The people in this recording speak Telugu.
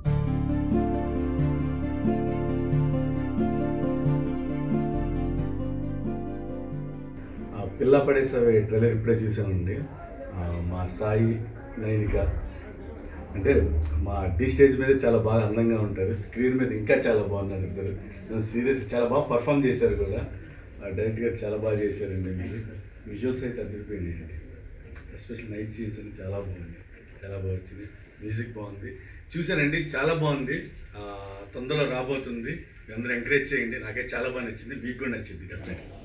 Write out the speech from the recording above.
ఆ పిల్ల పడేసే ట్రైలర్ ఇప్పుడే చూశానండి ఆ, మా సాయి నైనిక అంటే మా డి స్టేజ్ మీద చాలా బాగా అందంగా ఉంటారు స్క్రీన్ మీద ఇంకా చాలా బాగున్నారు ఇద్దరు సీరియస్ చాలా బాగా పర్ఫామ్ చేశారు కూడా డైరెక్ట్ గారు చాలా బాగా చేశారండి మీరు విజువల్స్ అయితే అదిరిపోయినాయండి ఎస్పెషల్ నైట్ సీన్స్ అని చాలా బాగుంది చాలా బాగా వచ్చింది మ్యూజిక్ బాగుంది చూశానండి చాలా బాగుంది ఆ, తొందరలో రాబోతుంది మీ అందరూ ఎంకరేజ్ చేయండి నాకైతే చాలా బాగా నచ్చింది మీకు కూడా నచ్చింది డెఫినెట్గా